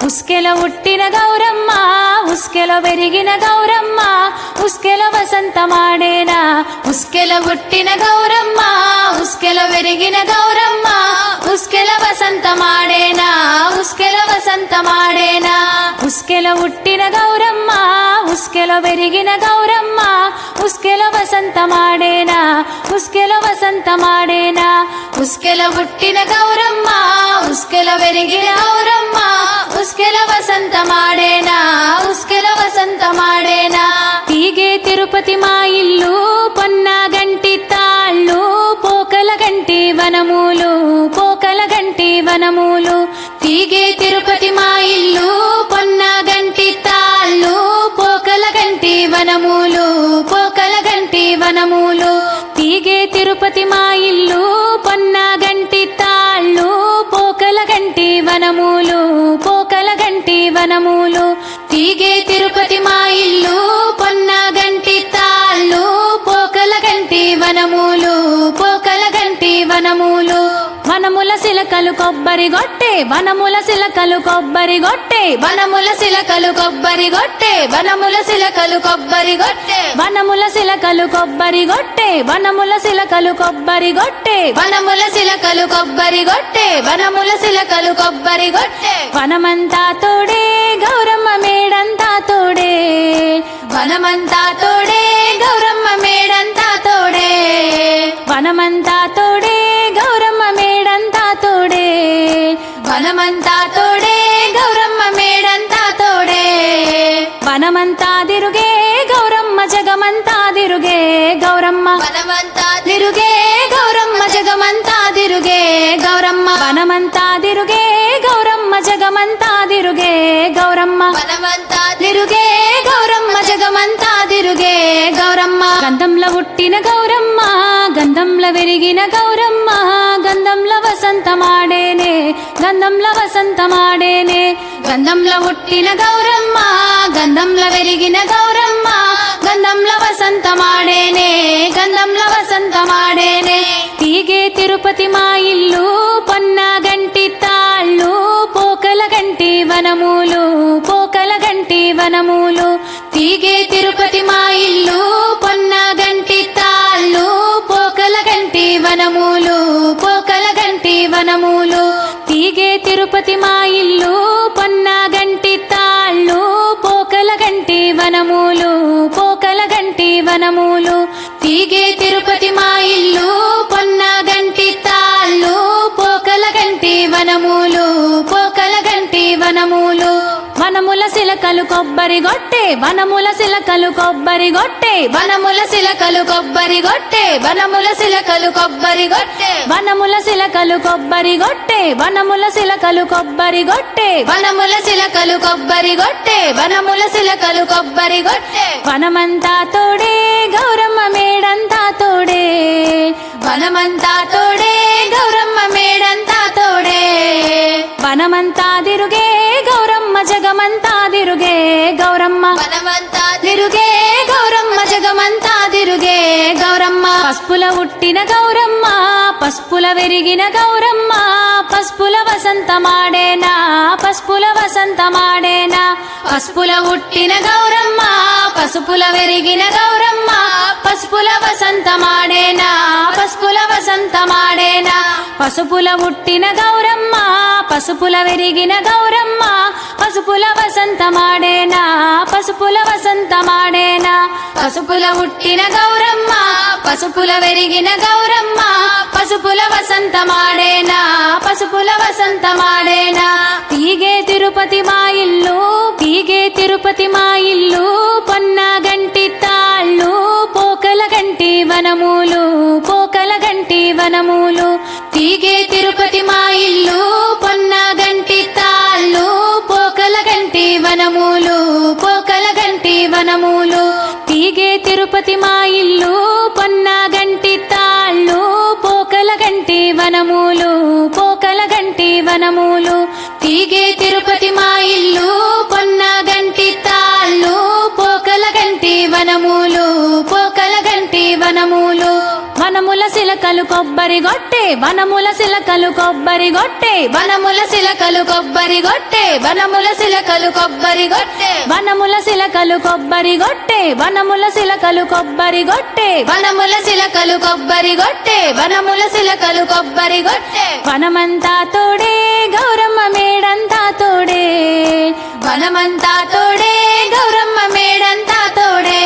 ఉస్కెల ఉట్టిన గౌరమ్మ ఉస్కెల పెరిగిన గౌరమ్మ ఉస్కెల వసంతమాడేనా ఉస్కెల ఉట్టిన గౌరమ్మ ఉస్కెల పెరిగిన గౌరమ్మ ఉస్కెల వసంతమాడేనా ఉస్కెల వసంతమాడేనా ఉస్కెల ఉట్టిన గౌరమ్మ ఉస్కెల పెరిగిన గౌరమ్మ ఉస్కెల వసంతమాడేనా ఉస్కెల వసంతమాడేనా ఉస్కెల పుట్టిన గౌరమ్మ ఉస్కెల పెరిగిన గౌరమ్మ ఉస్కెల వసంతమాడేనా ఉస్కెల వసంతమాడేనా తీగే తిరుపతి మా ఇల్లు పొన్నా గంటి తాళ్ళు పోకల గంటి వనములు పోకల గంటి వనములు తీగే తిరుపతి మా ఇల్లు పొన్నా గంటి తాళ్ళు పోకల గంటి వనములు పోకల గంటి వనములు తీగే తిరుపతి మా ఇల్లు పొన్నా గంటి తాళ్ళు పోకల గంటి వనములు పోకల గంటి వనములు తీగే తిరుపతి మా ఇల్లు పొన్నా గంటి తాళ్ళు పోకల గంటి వనములు పోకల గంటి వనములు వనముల సిలకలు కొబ్బరి గొట్టే వనముల సిలకలు కొబ్బరి గొట్టే వనముల సిలకలు కొబ్బరి గొట్టే వనముల సిలకలు కొబ్బరి గొట్టే వనముల సిలకలు కొబ్బరి గొట్టే వనముల సిలకలు కొబ్బరి గొట్టే వనముల సిలకలు కొబ్బరి గొట్టే వనముల సిలకలు కొబ్బరి గొట్టే వనమంతా తోడే గౌరమ్మ మేడంతా తోడే వనమంతా తోడే గౌరమ్మ మేడంతా తోడే వనమంతా తోడే గౌరమ్మ మేడంతా తోడే వనమంతా తోడే గౌరమ్మ మేడంతా తోడే వనమంతా తిరుగే గౌరమ్మ జగమంతా తిరుగే గౌరమ్మ వనమంతా తిరుగే గౌరమ్మ జగమంతా తిరుగే గౌరమ్మ వనమంతా తిరుగే గౌరమ్మ జగమంతా తిరుగే గౌరమ్మ వనమంతా తిరుగే గౌరమ్మ జగమంతా తిరుగే గౌరమ్మ గంధంలో పుట్టిన గౌరమ్మ గంధంలో వెరిగిన గౌరమ్మ గంధంలో వసంతమాడేనే గంధంలో వసంతమాడేనే గంధంలో పుట్టిన గౌరమ్మ గంధంలో వెరిగిన గౌరమ్మ గంధంలో వసంతమాడేనే గంధంలో వసంతమాడేనే తీగే తిరుపతి మా ఇల్లు పొన్నా గంటి తాళ్ళు పోకల గంటి వనములు పోకల గంటి వనములు తీగే తిరుపతి మా ఇల్లు పొన్నా గంటి తాళ్ళు పోకల గంటి వనములు పోకల గంటి వనములు తీగే తిరుపతి మా ఇల్లు పొన్నా గంటి తాళ్ళు పోకల గంటి వనములు పోకల గంటి వనములు తీగే తిరుపతి మా ఇల్లు పొన్నా గంటి తాళ్ళు పోకల గంటి వనములు పోకల గంటి వనములు వనముల సిలకలు కొబ్బరి గొట్టే వనముల సిలకలు కొబ్బరి గొట్టే వనముల సిలకలు కొబ్బరి గొట్టే వనముల సిలకలు కొబ్బరి గొట్టే వనముల సిలకలు కొబ్బరి గొట్టే వనముల సిలకలు కొబ్బరి గొట్టే వనముల సిలకలు కొబ్బరి గొట్టే వనముల సిలకలు కొబ్బరి గొట్టే వనమంతా తోడే గౌరమ్మ మేడంతా తోడే వనమంతా తోడే గౌరమ్మ మేడంతా తోడే వనమంతా తిరుగే గౌరమ్మ జగమంతా తిరుగే గౌరమ్మ వనమంతా తిరుగే గౌరమ్మ జగమంతా తిరుగే గౌరమ్మ పసుపుల ఉట్టిన గౌరమ్మ పసుపుల వెరిగిన గౌరమ్మ పసుపుల వసంతమాడేనా పసుపుల వసంతమాడేనా పసుపుల ఉట్టిన గౌరమ్మ పసుపుల వెరిగిన గౌరమ్మ పసుపుల వసంతమాడేనా పసుపుల వసంతమాడేనా పసుపుల ఉట్టిన గౌరమ్మ పసుపుల వెరిగిన గౌరమ్మ పసుపుల వసంతమాడేనా పసుపుల వసంతమాడేనా పసుపుల ఉట్టిన గౌరమ్మ పసుపుల వెరిగిన గౌరమ్మ పసుపుల వసంతమాడేనా పసుపుల వసంతమాడేనా తీగే తిరుపతి మా ఇల్లు తీగే తిరుపతి మా ఇల్లు పొన్నా గంటి తాళ్ళు పోకల గంటి వనములు పోకల గంటి వనములు తీగే తిరుపతి మా ఇల్లు పొన్నా గంటి తాళ్ళు పోకల గంటి వనములు పోకల గంటి వనములు తీగే తిరుపతి మా ఇల్లు పొన్నా గంటి తాళ్ళు పోకల గంటి వనములు పోకల గంటి వనములు తీగే తిరుపతి మా ఇల్లు పొన్నా గంటి తాళ్ళు పోకల గంటి వనములు పోకల గంటి వనములు వనముల సిలకలు కొబ్బరి గొట్టే వనముల సిలకలు కొబ్బరి గొట్టే వనముల సిలకలు కొబ్బరి గొట్టె వనముల సిలకలు కొబ్బరి గొట్టె వనముల సిలకలు కొబ్బరి గొట్టే వనముల సిలకలు కొబ్బరి గొట్టే వనముల సిలకలు కొబ్బరి గొట్టె వనముల సిలకలు కొబ్బరి గొట్టె వనమంతా తోడే గౌరమ్మ మేడంతా తోడే వనమంతా తోడే గౌరమ్మ మేడంతా తోడే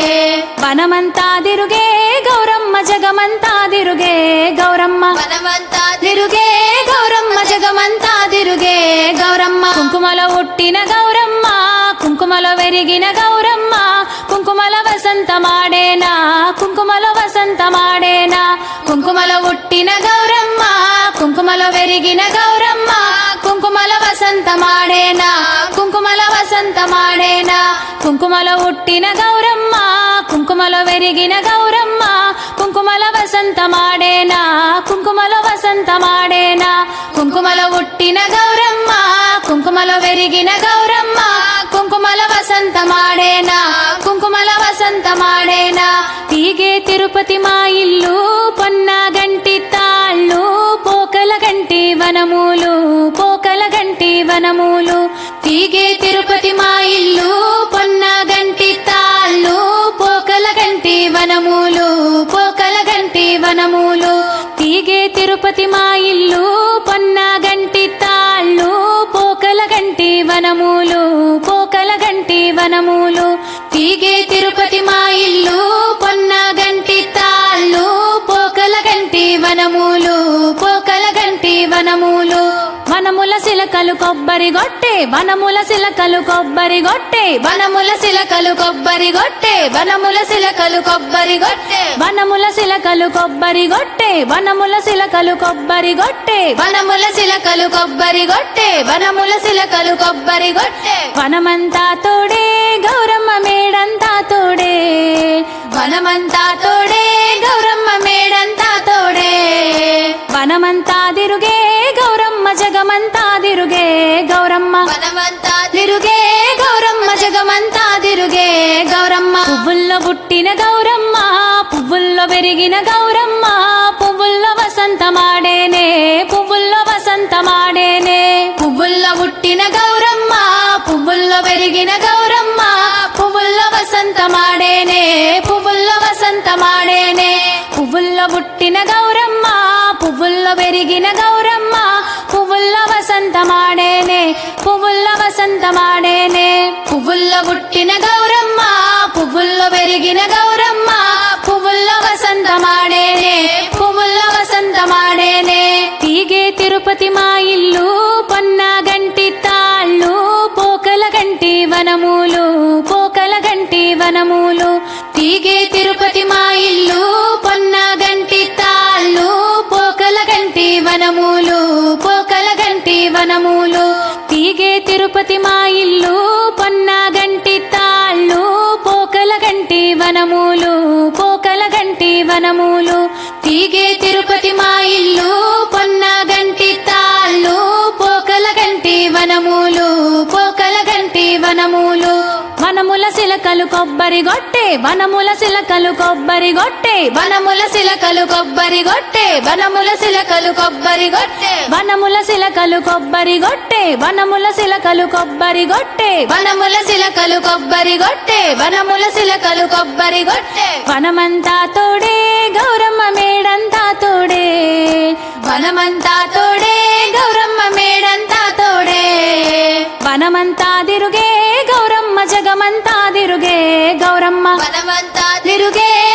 వనమంతా దిరుగే గౌరమ్మ జగమంతా దిరుగే గౌరమ్మ వనమంతా తిరుగే గౌరమ్మ జగమంతా తిరుగే గౌరమ్మ కుంకుమలో ఉట్టిన గౌరమ్మ కుంకుమలో వెరిగిన గౌరమ్మ కుంకుమల వసంతమాడేనా కుంకుమలో వసంతమాడేనా కుంకుమలో ఉట్టిన గౌరమ్మ కుంకుమలో వెరిగిన గౌరమ్మ కుంకుమల వసంతమాడేనా కుంకుమల వసంతమాడేనా కుంకుమలో ఉట్టిన గౌరమ్మ కుంకుమలో వెరిగిన గౌరమ్మ కుంకుమల వసంతమాడేనా కుంకుమలో వసంతమాడేనా కుంకుమలో ఉట్టిన గౌరమ్మ కుంకుమలో వెరిగిన గౌరమ్మ కుంకుమల వసంతమాడేనా కుంకుమల వసంతమాడేనా తీగే తిరుపతి మా ఇల్లు పొన్న గంటి తాళ్ళు పోకల గంటి వనములు పోకల గంటి వనములు తీగే తిరుపతి మా ఇల్లు పొన్న గంటి తాళ్ళు పోకల గంటి వనములు పోకల గంటి వనములు తీగే తిరుపతి మా ఇల్లు పొన్న గంటి తాళ్ళు పోకల గంటి వనములు పోకల గంటి వనములు తీగే తిరుపతి మా ఇల్లు పొన్న గంటి తాళ్ళు పోకల గంటి వనములు పోకల గంటి వనములు వనముల సిలకలు కొబ్బరి గొట్టే వనముల సిలకలు కొబ్బరి గొట్టే వనముల సిలకలు కొబ్బరి గొట్టె వనముల సిలకలు కొబ్బరి గొట్టె వనముల సిలకలు కొబ్బరి గొట్టే వనముల సిలకలు కొబ్బరి గొట్టే వనముల సిలకలు కొబ్బరి గొట్టె వనముల సిలకలు కొబ్బరి గొట్టె వనమంతా తోడే గౌరమ్మ మేడంతా తోడే వనమంతా తోడే గౌరమ్మ మేడంతా తోడే వనమంతా దిరుగే గౌరమ్మ జగమంతా దిరుగే గౌరమ్మ వనమంతా తిరుగే గౌరమ్మ జగమంతా తిరుగే గౌరమ్మ పువ్వుల్లో పుట్టిన గౌరమ్మ పువ్వుల్లో పెరిగిన గౌరమ్మ పువ్వుల్లో వసంతమాడేనే పువ్వుల్లో వసంతమాడేనే పువ్వుల్లో పుట్టిన గౌరమ్మ పువ్వుల్లో పెరిగిన గౌరమ్మ పువ్వుల్లో వసంతమాడేనే పువ్వుల్లో వసంతమాడేనే పువ్వుల్లో పుట్టిన గౌరమ్మ పువ్వుల్లో పెరిగిన గౌరమ్మ పువ్వుల్లో వసంతమాడేనే పువ్వుల్లో వసంతమాడేనే పువ్వుల్లో పుట్టిన గౌరమ్మ పువ్వుల్లో పెరిగిన గౌరమ్మ పువ్వుల్లో వసంతమాడేనే పువ్వుల్లో వసంతమాడేనే తీగే తిరుపతి మా ఇల్లు పొన్న గంటి తాళ్ళు పోకల గంటి వనములు పోకల గంటి వనములు తీగే తిరుపతి మా ఇల్లు పొన్న గంటి తాళ్ళు పోకల గంటి వనములు పోకల గంటి వనములు తీగే తిరుపతి మా ఇల్లు పొన్న గంటి తాళ్ళు పోకల గంటి వనములు పోకల గంటి వనములు తీగే తిరుపతి మా ఇల్లు పొన్న గంటి తాళ్ళు పోకల గంటి వనములు పోకల గంటి వనములు వనముల సిలకలు కొబ్బరి గొట్టే వనముల సిలకలు కొబ్బరి గొట్టే వనముల సిలకలు కొబ్బరి గొట్టె వనముల సిలకలు కొబ్బరి గొట్టె వనముల సిలకలు కొబ్బరి గొట్టే వనముల సిలకలు కొబ్బరి గొట్టే వనముల సిలకలు కొబ్బరి గొట్టె వనముల సిలకలు కొబ్బరి గొట్టె వనమంతా తోడే గౌరమ్మ మేడంతా తోడే వనమంతా తోడే గౌరమ్మ మేడంతా తోడే వనమంతా దిరుగే గౌరమ్మ జగమంతా దిరుగే గౌరమ్మ వనమంతా తిరుగే